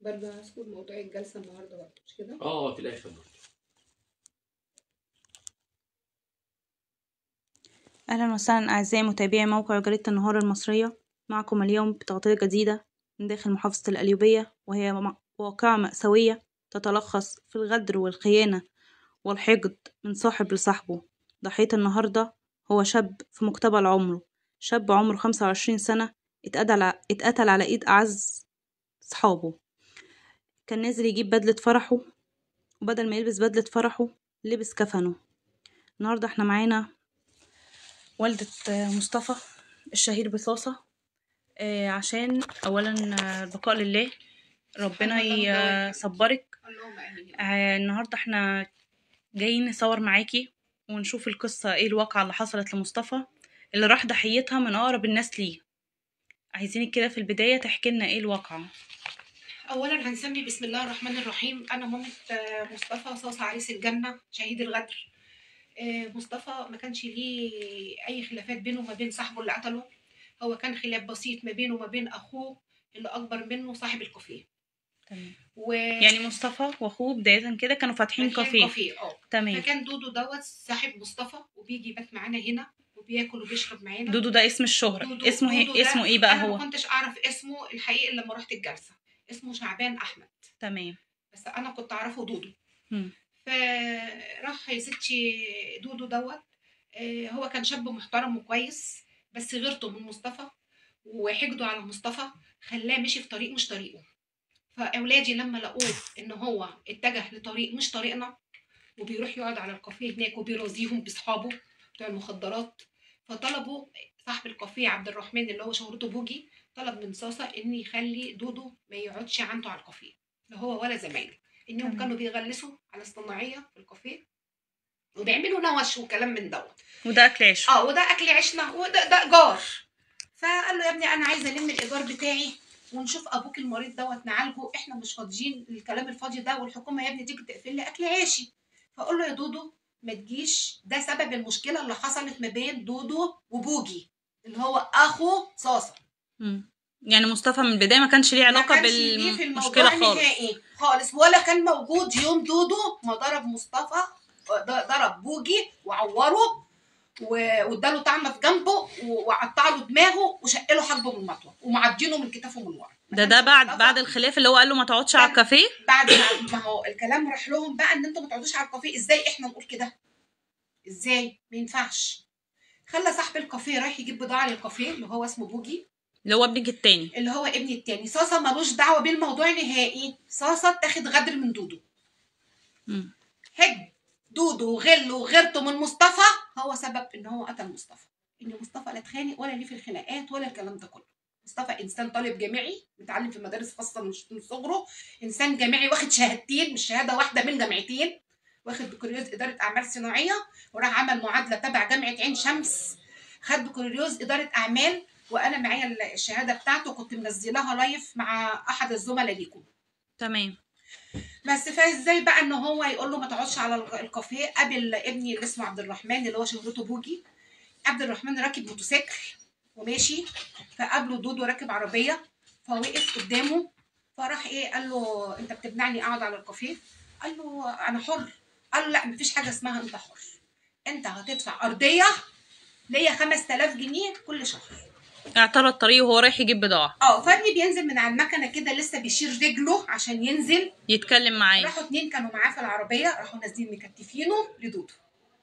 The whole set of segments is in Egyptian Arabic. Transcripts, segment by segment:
برضه هذكر موضوع الجلسه النهارده برضه مش كده اه في الاخر برضه أهلا وسهلا أعزائي متابعي موقع جريدة النهار المصرية معكم اليوم بتغطية جديدة من داخل محافظة القليوبية وهي م- واقعة مأساوية تتلخص في الغدر والخيانة والحقد من صاحب لصاحبه ضحية النهاردة هو شاب في مقتبل عمره شاب عمره خمسة وعشرين سنة اتقتل ع- اتقتل على إيد أعز صحابه كان نازل يجيب بدلة فرحه وبدل ما يلبس بدلة فرحه لبس كفنه النهاردة احنا معانا والدة آه، مصطفى الشهير بصاصة آه، عشان أولا آه، البقاء لله ربنا يصبرك اللهم امين يا رب. آه، النهاردة احنا جايين نصور معاكي ونشوف القصة ايه الواقعة اللي حصلت لمصطفى اللي راح ضحيتها من أقرب الناس ليه عايزينك كده في البداية تحكي لنا ايه الواقعة اولا هنسمي بسم الله الرحمن الرحيم انا مامة آه، مصطفى صاصة عريس الجنه شهيد الغدر آه، مصطفى ما كانش ليه اي خلافات بينه وما بين صاحبه اللي قتله هو كان خلاف بسيط ما بينه وما بين اخوه اللي اكبر منه صاحب الكافيه تمام و يعني مصطفى واخوه بداية كده كانوا فاتحين كافيه كافيه اه تمام فكان دودو دوت صاحب مصطفى وبيجي يبات معانا هنا وبياكل وبيشرب معانا دودو ده اسم الشهرة دودو- اسمه دودو هي ده اسمه ايه بقى انا هو ما كنتش اعرف اسمه الحقيقي إلا لما رحت الجلسه اسمه شعبان احمد تمام بس انا كنت اعرفه دودو مم. فراح يا ستي دودو دوت آه، هو كان شاب محترم وكويس بس غيرته من مصطفى وحقده على مصطفى خلاه مشي في طريق مش طريقه فاولادي لما لقوه ان هو اتجه لطريق مش طريقنا وبيروح يقعد على الكافيه هناك وبيرازيهم باصحابه بتوع المخدرات فطلبوا صاحب الكافيه عبد الرحمن اللي هو شهرته بوجي طلب من صاصه ان يخلي دودو ما يقعدش عنده على الكافيه لا هو ولا زمايله انهم تمام. كانوا بيغلسوا على الصناعيه في الكافيه وبيعملوا نوش وكلام من دوت وده أكل عيش اه وده اكل عيشنا وده ده ايجار فقال له يا ابني انا عايزه الم الايجار بتاعي ونشوف ابوك المريض دوت نعالجه احنا مش فاضيين للكلام الفاضي ده والحكومه يا ابني تيجي تقفل لي اكل عيشي فاقول له يا دودو ما تجيش ده سبب المشكله اللي حصلت ما بين دودو وبوجي اللي هو اخو صاصه مم. يعني مصطفى من البداية ما كانش ليه علاقة ما كانش ليه في بالمشكلة الموضوع خالص نهائي خالص ولا كان موجود يوم دودو ما ضرب مصطفى ض- ضرب بوجي وعوره و- واداله طعمه في جنبه و- وقطع له دماغه وشق له حاجبه من المطوه ومعدينه من كتافه من ورا ما ده ده كانش بعد مصطفى- بعد الخلاف اللي هو قال له ما تقعدش على كان- الكافيه بعد ما ما هو الكلام راح لهم بقى ان انتوا ما تقعدوش على الكافيه ازاي احنا نقول كده ازاي ما ينفعش خلى صاحب الكافيه رايح يجيب بضاعه للكافيه اللي هو اسمه بوجي اللي هو ابنك التاني اللي هو ابني التاني صاصه ملوش دعوه بالموضوع نهائي صاصه اتاخد غدر من دودو مم. هد دودو وغل وغيرته من مصطفى هو سبب ان هو قتل مصطفى ان مصطفى لا اتخانق ولا ليه في الخناقات ولا الكلام ده كله مصطفى انسان طالب جامعي متعلم في مدارس خاصه من من صغره انسان جامعي واخد شهادتين مش شهاده واحده من جامعتين واخد بكالوريوس اداره اعمال صناعيه وراح عمل معادله تبع جامعه عين شمس خد بكالوريوس اداره اعمال وانا معايا الشهاده بتاعته كنت منزلاها لايف مع احد الزملاء ليكم تمام بس فازاي بقى ان هو يقول له ما تقعدش على الغ- الكافيه قابل ابني اللي اسمه عبد الرحمن اللي هو شهرته بوجي عبد الرحمن راكب موتوسيكل وماشي فقابله دودو راكب عربيه فوقف قدامه فراح ايه قال له انت بتمنعني اقعد على الكافيه قال له انا حر قال له لا مفيش حاجه اسمها انت حر انت هتدفع ارضيه ليا 5000 جنيه كل شهر اعترض طريقه وهو رايح يجيب بضاعة اه فابني بينزل من على المكنه كده لسه بيشير رجله عشان ينزل يتكلم معاه راحوا اتنين كانوا معاه في العربيه راحوا نازلين مكتفينه لدودو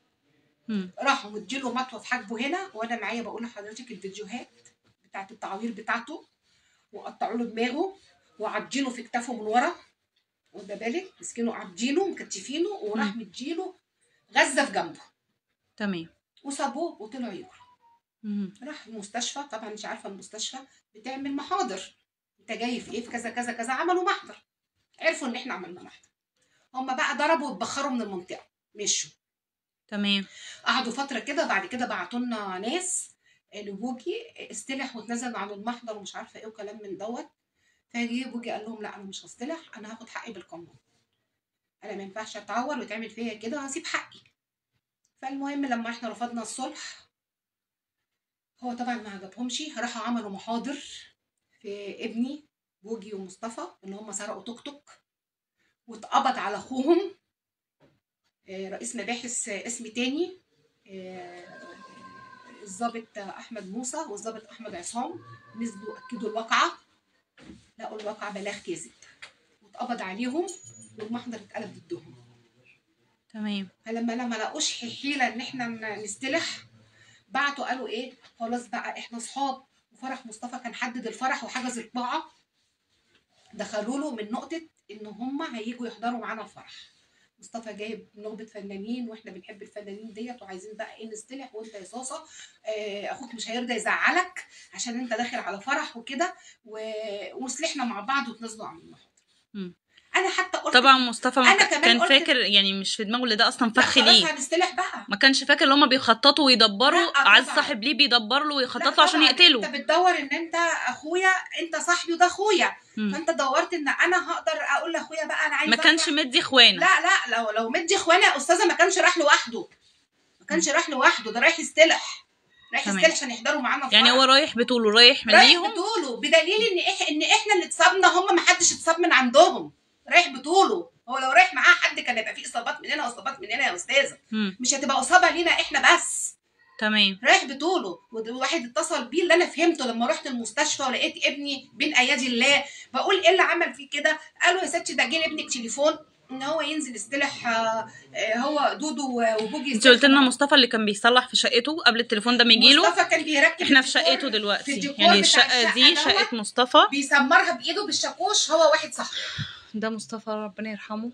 مم. راحوا مديله مطوه في حاجبه هنا وانا معايا بقول لحضرتك الفيديوهات بتاعت التعوير بتاعته وقطعوا له دماغه وعضينه في كتافه من ورا واخده بالك مسكينه عضينه مكتفينه وراح مم. مديله غزه في جنبه تمام وسابوه وطلعوا يجروا مم. راح المستشفى طبعا مش عارفه المستشفى بتعمل محاضر انت جاي في ايه في كذا كذا كذا عملوا محضر عرفوا ان احنا عملنا محضر هم بقى ضربوا واتبخروا من المنطقه مشوا تمام قعدوا فتره كده بعد كده بعتوا لنا ناس لبوجي استلح واتنزل عن المحضر ومش عارفه ايه وكلام من دوت فجي بوجي قال لهم لا انا مش هستلح انا هاخد حقي بالقانون انا ما ينفعش اتعور ويتعمل فيا كده وهسيب حقي فالمهم لما احنا رفضنا الصلح هو طبعا ما عجبهمش راحوا عملوا محاضر في ابني بوجي ومصطفى ان هم سرقوا توك توك واتقبض على اخوهم آه، رئيس مباحث آه، اسم تاني آه، الضابط احمد موسى والضابط احمد عصام نزلوا اكدوا الواقعه لقوا الواقعه بلاغ كاذب واتقبض عليهم والمحضر اتقلب ضدهم تمام فلما لما لقوش حيله ان احنا ن- نستلح بعتوا قالوا ايه خلاص بقى احنا اصحاب وفرح مصطفى كان حدد الفرح وحجز القاعه دخلوا له من نقطه ان هم هيجوا يحضروا معانا الفرح مصطفى جايب نخبة فنانين واحنا بنحب الفنانين ديت وعايزين بقى ايه نستلح وانت يا صاصه آه، اخوك مش هيرضى يزعلك عشان انت داخل على فرح وكده و- وصلحنا مع بعض وتنازلوا عن المحاضر مم. انا حتى قلت طبعا مصطفى ما أنا ك- كمان كان قلت- فاكر يعني مش في دماغه اللي ده اصلا لا فخ خلاص ليه هنستلح بقى ما كانش فاكر ان هما بيخططوا ويدبروا لا عايز طبعاً. صاحب ليه بيدبر له لا ويخطط له عشان طبعاً، يقتله انت بتدور ان انت اخويا انت صاحبي وده اخويا مم. فانت دورت ان انا هقدر اقول لاخويا بقى انا عايز ما كانش أفرح. مدي اخوانه لا لا لو لو مدي اخوانا يا استاذه ما كانش راح لوحده ما كانش راح لوحده ده رايح يستلح رايح تمام. يستلح عشان يحضروا معانا الفرح. يعني هو رايح بطوله رايح من رايح ليهم بطوله بدليل ان إح ان احنا اللي اتصابنا هم ما حدش اتصاب من عندهم رايح بطوله هو لو رايح معاه حد كان هيبقى فيه اصابات مننا واصابات مننا يا استاذه مم. مش هتبقى اصابه لينا احنا بس تمام رايح بطوله وواحد اتصل بيه اللي انا فهمته لما رحت المستشفى ولقيت ابني بين ايادي الله بقول ايه اللي عمل فيه كده قالوا يا ستي ده جه لابنك تليفون ان هو ينزل يستلح آه، آه، هو دودو وبوجي انت قلت لنا مصطفى اللي كان بيصلح في شقته قبل التليفون ده ما يجيله مصطفى كان بيركب احنا في الديكور- شقته في دلوقتي الديكور يعني بتاع الشقه دي دوت شقه مصطفى بيسمرها بايده بالشاكوش هو واحد صاحبه ده مصطفى ربنا يرحمه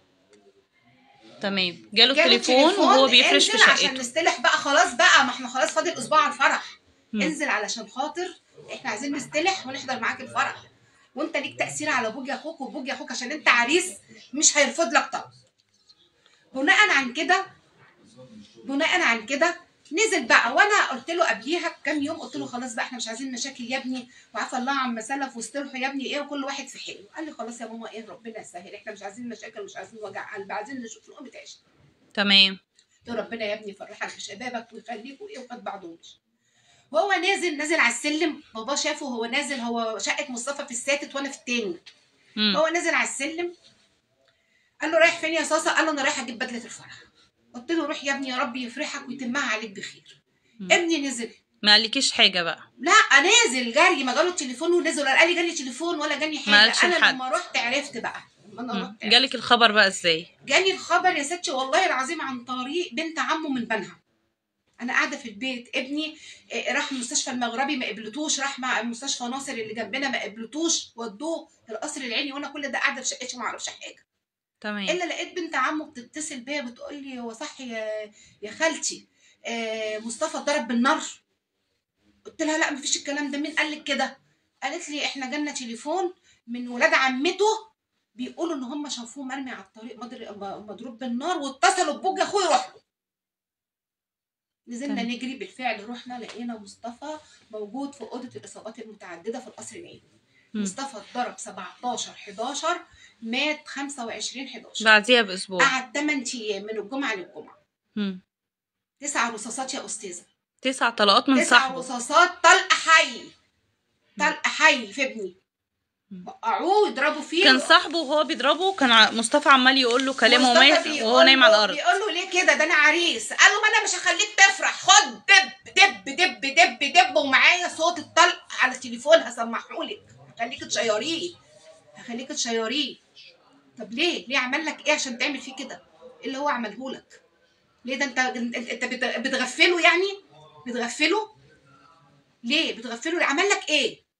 تمام جاله جاله التليفون وهو بيفرش في انزل عشان شقته نستلح بقى خلاص بقى ما احنا خلاص فاضل اسبوع على الفرح مم. انزل علشان خاطر احنا عايزين نستلح ونحضر معاك الفرح وانت ليك تاثير على بوجي اخوك وبوجي اخوك عشان انت عريس مش هيرفض لك طلب بناء عن كده بناء عن كده نزل بقى وانا قلت له قبليها بكام يوم قلت له خلاص بقى احنا مش عايزين مشاكل يا ابني وعفى الله عما سلف واستلحوا يا ابني ايه وكل واحد في حاله قال لي خلاص يا ماما ايه ربنا يسهل احنا مش عايزين مشاكل مش عايزين وجع قلب عايزين نشوف لقمه عيش تمام قلت له ربنا يا ابني يفرحك بشبابك ويخليكوا ايه وقد بعضهمش وهو نازل نازل على السلم بابا شافه هو نازل هو شقه مصطفى في الساتت وانا في التاني مم. هو نازل على السلم قال له رايح فين يا صاصه قال له انا رايح اجيب بدله الفرح قلت له روح يا ابني يا رب يفرحك ويتمها عليك بخير مم. ابني نزل ما قالكيش حاجه بقى لا نازل جري ما جاله التليفون ونزل ولا قال لي جالي تليفون ولا جاني ما حاجه قالش انا لحد. لما رحت عرفت بقى لما انا مم. رحت جالك الخبر بقى ازاي جاني الخبر يا ستي والله العظيم عن طريق بنت عمه من بنها انا قاعده في البيت ابني آه، راح المستشفى المغربي ما قبلتوش راح مع مستشفى ناصر اللي جنبنا ما قبلتوش ودوه القصر العيني وانا كل ده قاعده في شقتي ما اعرفش حاجه تمام الا لقيت بنت عمه بتتصل بيا بتقول لي هو صح يا يا خالتي آه، مصطفى اتضرب بالنار قلت لها لا مفيش الكلام ده مين قال لك كده قالت لي احنا جالنا تليفون من ولاد عمته بيقولوا ان هم شافوه مرمي على الطريق مضر- مضروب بالنار واتصلوا ببوجي اخويا روح له. نزلنا تمام. نجري بالفعل رحنا لقينا مصطفى موجود في اوضه الاصابات المتعدده في القصر العيني مم. مصطفى اتضرب 17 11 مات 25 11 بعديها باسبوع قعد 8 ايام من الجمعه للجمعه مم. تسع رصاصات يا استاذه تسع طلقات من تسع صاحبه رصاصات طلق حي طلق حي في ابني مم. وقعوه يضربوا فيه كان صاحبه وهو بيضربه كان ع- مصطفى عمال يقول له كلام وهو مصطفى ميت- بيقول وهو نايم على له- الارض بيقول له ليه كده ده انا عريس قال له ما انا مش هخليك تفرح خد دب دب دب دب دب ومعايا صوت الطلق على التليفون هسمحهولك هخليك تشيريه هخليك تشيريه طب ليه ليه عمل لك ايه عشان تعمل فيه كده ايه اللي هو عمله لك ليه ده انت انت انت بت- بتغفله يعني بتغفله ليه بتغفله ليه؟ عمل لك ايه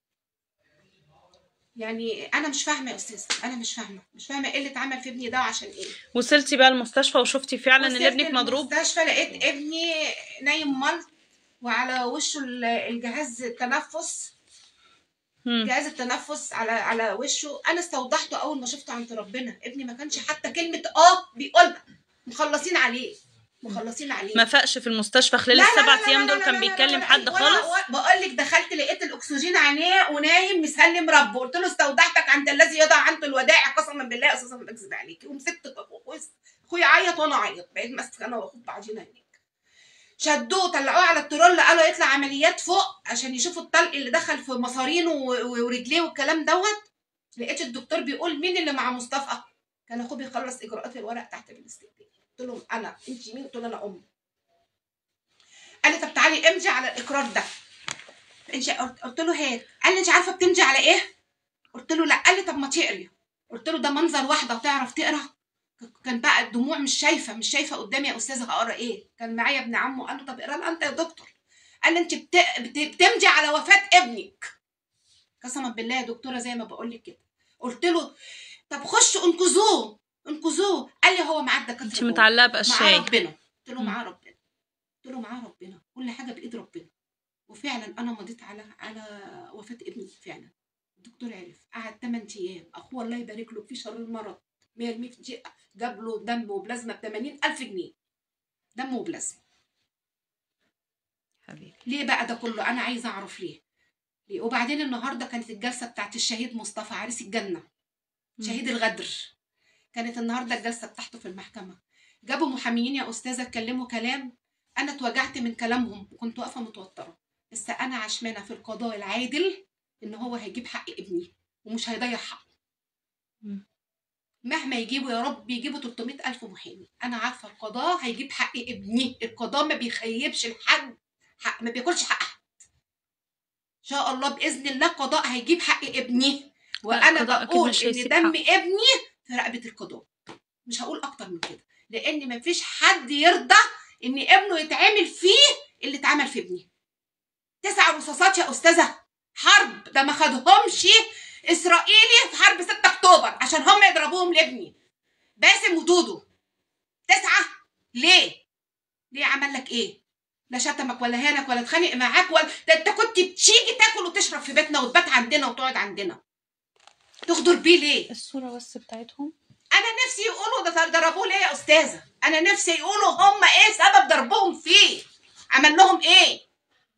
يعني انا مش فاهمه يا استاذ انا مش فاهمه مش فاهمه ايه اللي اتعمل في ابني ده عشان ايه وصلتي بقى المستشفى وشفتي فعلا ان وصلت ابنك مضروب المستشفى لقيت ابني نايم ملط وعلى وشه ال- الجهاز التنفس مم. جهاز التنفس على على وشه انا استوضحته اول ما شفته عند ربنا ابني ما كانش حتى كلمه اه بيقولها مخلصين عليه مخلصين عليه ما فاقش في المستشفى خلال لا لا السبع لا لا ايام لا دول لا كان لا لا بيتكلم لا حد وأنا- خالص وأنا بقول لك دخلت لقيت الاكسجين عينيه ونايم مسلم ربه قلت له استودعتك عند الذي يضع عنه الودائع قسما بالله اساسا ما بكذب عليكي ومسكت اخويا عيط وانا عيط بقيت ماسكه انا واخوك بعضينا هناك شدوه طلعوه على الترول قالوا يطلع عمليات فوق عشان يشوفوا الطلق اللي دخل في مصارينه و- و- ورجليه والكلام دوت لقيت الدكتور بيقول مين اللي مع مصطفى كان اخوه بيخلص اجراءات الورق تحت في الاستقبال قلت لهم انا انت مين قلت له انا امي قال لي طب تعالي امضي على الاقرار ده انت قلت قلت له هات قال لي انت عارفه بتمضي على ايه قلت له لا قال لي طب ما تقري قلت له ده منظر واحده وتعرف تقرا كان بقى الدموع مش شايفه مش شايفه قدامي يا استاذه هقرا ايه كان معايا ابن عمه قال له طب اقرا لها انت يا دكتور قال لي انت بت... بت... بتمضي على وفاه ابنك قسما بالله يا دكتوره زي ما بقول لك كده قلت له طب خشوا انقذوه انقذوه قال لي هو معاه الدكاتره انت جوه. متعلقه معاه باشياء ربنا قلت له مم. معاه ربنا قلت له معاه ربنا كل حاجه بايد ربنا وفعلا انا مضيت على على وفاه ابني فعلا الدكتور عرف قعد 8 ايام اخوه الله يبارك له في شر المرض ما يرميه في دقيقه جاب له دم وبلازما ب 80000 جنيه دم وبلازما حبيبي ليه بقى ده كله انا عايزه اعرف ليه ليه وبعدين النهارده كانت الجلسه بتاعت الشهيد مصطفى عريس الجنه شهيد الغدر كانت النهارده الجلسه بتاعته في المحكمه جابوا محاميين يا استاذه اتكلموا كلام انا اتوجعت من كلامهم وكنت واقفه متوتره بس انا عشمانه في القضاء العادل ان هو هيجيب حق ابني ومش هيضيع حقه مم. مهما يجيبوا يا رب يجيبوا 300 ألف محامي أنا عارفة القضاء هيجيب حق ابني القضاء ما بيخيبش الحد حق ما بياكلش حق حد إن شاء الله بإذن الله القضاء هيجيب حق ابني وأنا القضاء أكيد بقول مش إن هيسيب دم حقه. ابني في رقبة القضاء مش هقول أكتر من كده لأن مفيش حد يرضى إن ابنه يتعمل فيه اللي اتعمل في ابني تسع رصاصات يا أستاذة حرب ده ما خدهمش إسرائيلي في حرب 6 أكتوبر عشان هم يضربوهم لابني باسم ودودو تسعة ليه؟ ليه عمل لك ايه؟ لا شتمك ولا هانك ولا اتخانق معاك ولا ده انت كنت بتيجي تاكل وتشرب في بيتنا وتبات عندنا وتقعد عندنا تغدر بيه ليه؟ الصوره بس بتاعتهم انا نفسي يقولوا ده ضربوه ليه يا استاذه؟ انا نفسي يقولوا هم ايه سبب ضربهم فيه؟ عمل لهم ايه؟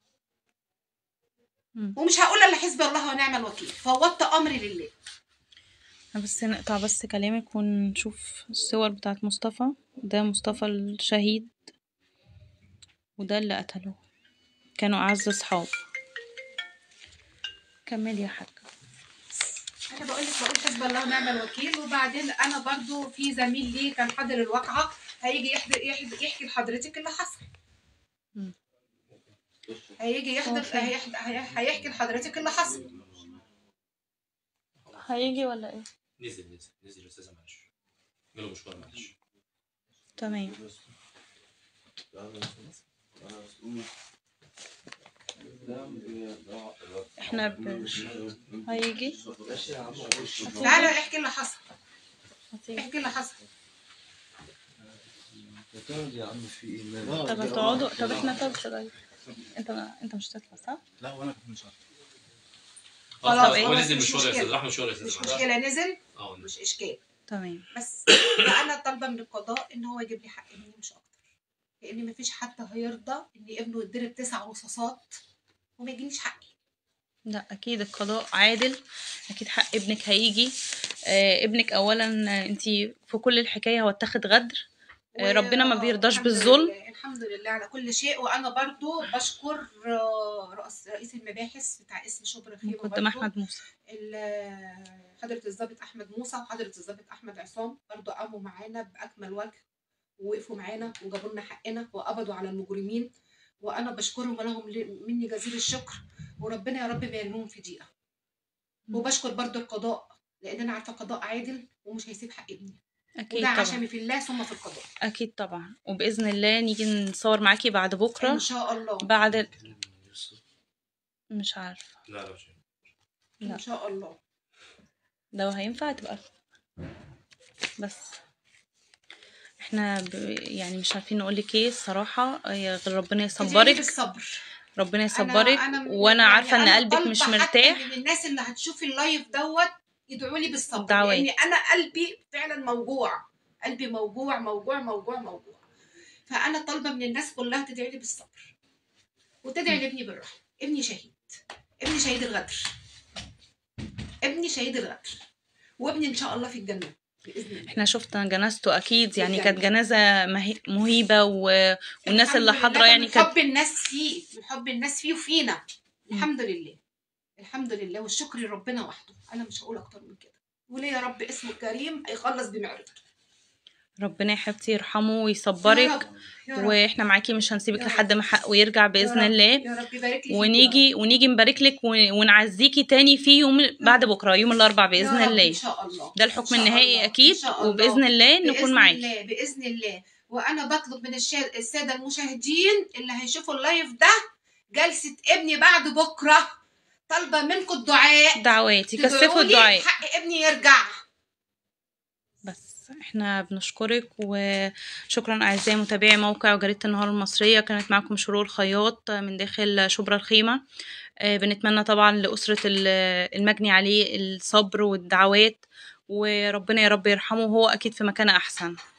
مم. ومش هقول الا حسبي الله ونعم الوكيل فوضت امري لله أنا بس نقطع بس كلامك ونشوف الصور بتاعت مصطفى ده مصطفى الشهيد وده اللي قتله كانوا أعز أصحاب كملي يا حاجة انا بقول لك بقول حسب الله ونعم الوكيل وبعدين انا برضو في زميل لي كان حاضر الواقعه هيجي يحضر يحضر يحكي لحضرتك اللي حصل مم. هيجي يحضر أوكي. هيحضر هي- هيحكي لحضرتك اللي حصل هيجي ولا ايه نزل نزل نزل يا استاذه معلش جاله مشوار معلش تمام احنا ب... هيجي تعالى احكي اللي حصل هتيجي. احكي اللي حصل يا عم في ايه مالك؟ طب هتقعدوا طب احنا طب طيب انت ما... انت مش هتطلع صح؟ لا وانا كنت مش عارف خلاص، خلاص هو خلاص، نزل مش مشوار يا مشكلة. استاذ راح مشوار يا استاذ مش معلش. مشكله نزل اه مش اشكال تمام بس فانا طالبه من القضاء ان هو يجيب لي حق ابني مش اكتر لان مفيش حد هيرضى ان ابنه يتضرب تسع رصاصات وما يجيليش حقي لا اكيد القضاء عادل اكيد حق ابنك هيجي آه ابنك اولا آه، انتي في كل الحكايه هو اتاخد غدر آه، و- ربنا ما آه، بيرضاش الحمد بالظلم. لله- الحمد لله على كل شيء وانا برضو بشكر آه، رئيس رئيس المباحث بتاع اسم شبرا خيمه مقدم برضو. احمد موسى ال- حضرة الضابط أحمد موسى وحضرة الضابط أحمد عصام برضو قاموا معانا بأكمل وجه ووقفوا معانا وجابوا لنا حقنا وقبضوا على المجرمين وأنا بشكرهم ولهم ل- مني جزيل الشكر وربنا يا رب ما يرميهم في دقيقة مم. وبشكر برضو القضاء لأن أنا عارفة قضاء عادل ومش هيسيب حق ابني اكيد وده طبعا عشمي في الله ثم في القضاء اكيد طبعا وباذن الله نيجي نصور معاكي بعد بكره إن شاء الله بعد مش عارفه لا لا مش لا. إن شاء الله لو هينفع تبقى بس احنا ب... يعني مش عارفين نقولك ايه الصراحه يا غير ربنا ادعيلي يصبرك بالصبر ربنا أنا- يصبرك أنا- وانا يعني عارفه ان أنا قلبك طالبة مش حتى مرتاح من الناس اللي هتشوف اللايف دوت يدعوا لي بالصبر دعوات. لان انا قلبي فعلا موجوع قلبي موجوع موجوع موجوع موجوع فانا طالبه من الناس كلها تدعي لي بالصبر وتدعي لابني بالرحمه ابني شهيد ابني شهيد الغدر ابني شهيد الغدر وابني ان شاء الله في الجنه باذن الله احنا شفنا جنازته اكيد يعني جداً. كانت جنازه مهي- مهيبه و... والناس الحمد اللي لله حاضره ده يعني من كانت حب الناس فيه من حب الناس فيه وفينا الحمد لله الحمد لله والشكر لربنا وحده انا مش هقول اكتر من كده وليه يا رب اسمه الكريم هيخلص بمعرفته ربنا يا حبيبتي يرحمه يا ويصبرك رب يا رب واحنا معاكي مش هنسيبك يا رب. لحد ما حقه يرجع يا باذن رب. الله يا رب يبارك لي فيك يا ونيجي ونيجي نبارك لك ون- ونعزيكي تاني في يوم بعد بكره يوم الاربعاء رب. يا باذن رب الله ان شاء الله ده إن الحكم شاء النهائي الله. اكيد إن شاء الله. وباذن الله نكون بإذن معاكي الله باذن الله وانا بطلب من الشا- الساده المشاهدين اللي هيشوفوا اللايف ده جلسه ابني بعد بكره طالبه منكم الدعاء دعواتي كثفوا تدعوا لي الدعاء حق ابني يرجع بس احنا بنشكرك وشكرا اعزائي متابعي موقع وجريده النهار المصريه كانت معكم شرور خياط من داخل شبرا الخيمه آه، بنتمنى طبعا لاسره ال- المجني عليه الصبر والدعوات وربنا يا رب يرحمه وهو اكيد في مكان احسن